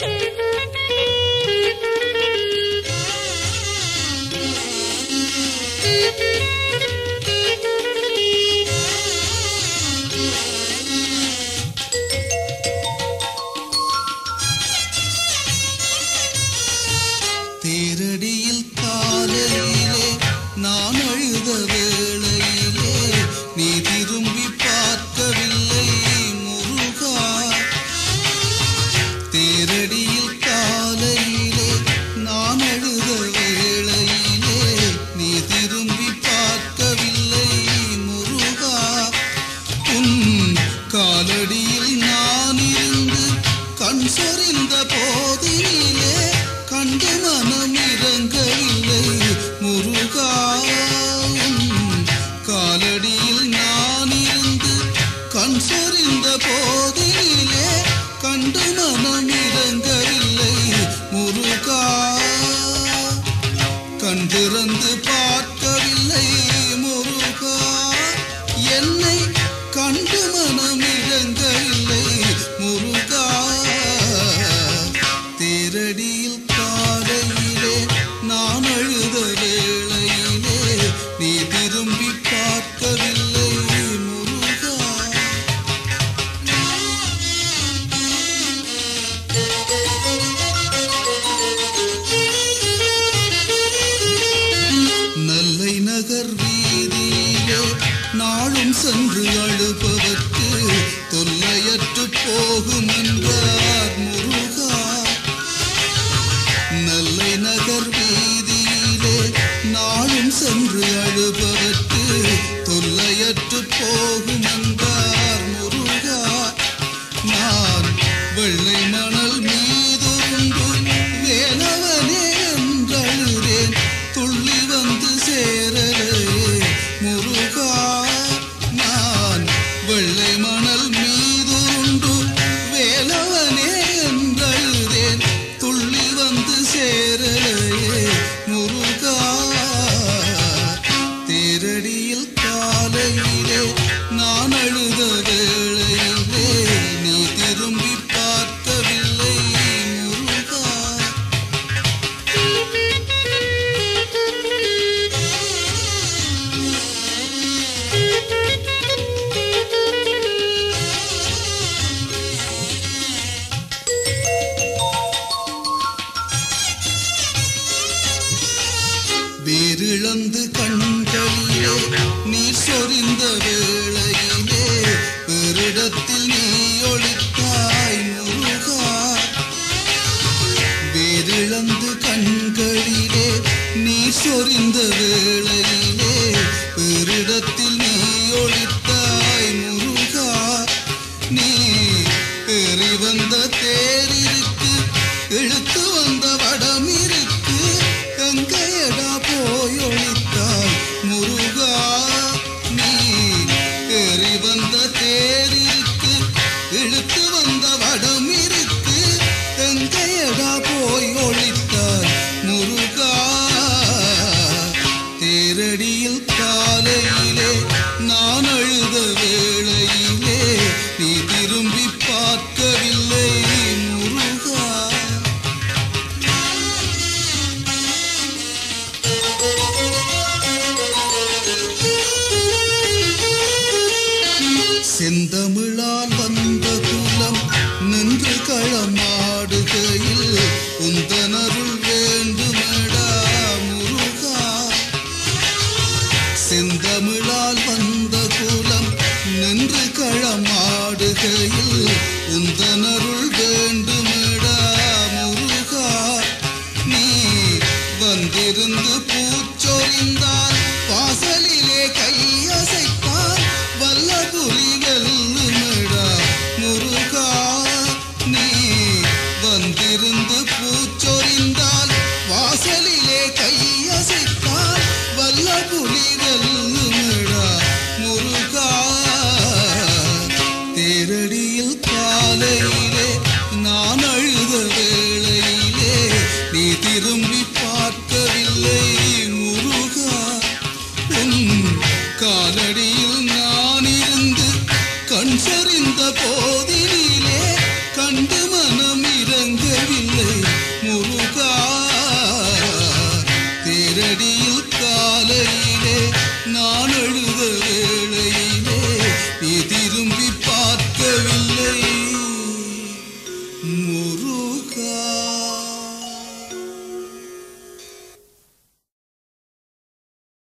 தேரடியில் காலையிலே நான் அழுத வேளையிலே நீ திரும்பி பார்க்கவில்லை முருகா தேரடியில் காலையிலே நான் அழுத வேளையிலே நீ திரும்பி பார்க்கவில்லை முருகா உன் காலடியில் நான் இருந்து கண் சொரிந்த போதினிலே கண்டு மனம் இறங்கவில்லை முருகா உன் காலடியில் நான் இருந்து கண் சொரிந்த போதினிலே கண்டு மனம் இறங்கவில்லை முருகா கண் திறந்து பார்க்கவில்லை முருகா என்னை கண்டு மனம் இறங்கவில்லை முருகா தேரடியில் காலையிலே நான் அழுத வேளையிலே நீ திரும்பி பார்க்கவில்லை முருகா நல்லை நகர் வீதியிலே நாளும் சென்று அழுபவர்க்கு தொல்லையற்று போகும் என்றார் முருகா நல்லை நகர் வீதியிலே நாளும் சென்று அழுபவர்க்கு தொல்லையற்று போகும் என்றார் முருகா நான் வெள்ளை மணல் மீதுண்டு வேலவனே என்றழுதேன் துள்ளி வந்து சேரலே முருகா நான் வெள்ளை மணல் மீதுண்டு வேலவனே என்றழுதேன் துள்ளி வந்து சேரலே முருகா தேரடியில் காலையிலே நான் அழுத வேளையிலே நீ திரும்பி பார்க்கவில்லை முருகா வேரிழந்து கண்களிலே நீ சொரிந்த வேளையிலே பெரிடத்தில் நீ ஒளித்தாய் முருகா வேரிழந்து கண்களிலே நீ சொரிந்த வேளையிலே பெரிடத்தில் நீ ஒளித்தாய் முருகா நீ ஏறி வந்த தேரிருக்கு இழுத்து வந்த வடம் இருக்கு எங்கையடா போய் ஒளித்தாய் முருகா நீ ஏறி வந்த தேரிருக்கு இழுத்து வந்த வடம் இருக்கு எங்கையடா போய் ஒளித்தாய் முருகா தேரடியில் காலையிலே நான் அழுத வேளையிலே நீ திரும்பி பார்க்கவில்லை முருகா செந்தமிழால் வந்த குலம் நின்று களமாடுகையில் உந்தனருள் வேண்டுமடா முருகா செந்தமிழால் வந்த குலம் நின்று களமாடுகையில் உந்தனருள் வேண்டுமடா முருகா நீ வந்திருந்து பூச்சொரிந்தால் வாசலிலே கையசைத்தால் வல்ல புலி வெல்லுமடா முருகா நீ வந்திருந்து பூச்சொரிந்தால் வாசலிலே கையசைத்தால் வல்ல புலி வெல்லுமடா முருகா தேரடியில் காலையிலே நான் அழுத வேளையிலே நீ திரும்பி பார்க்கவில்லை முருகா ஈரடியில் காலையிலே நான் எழுத வேண்டும்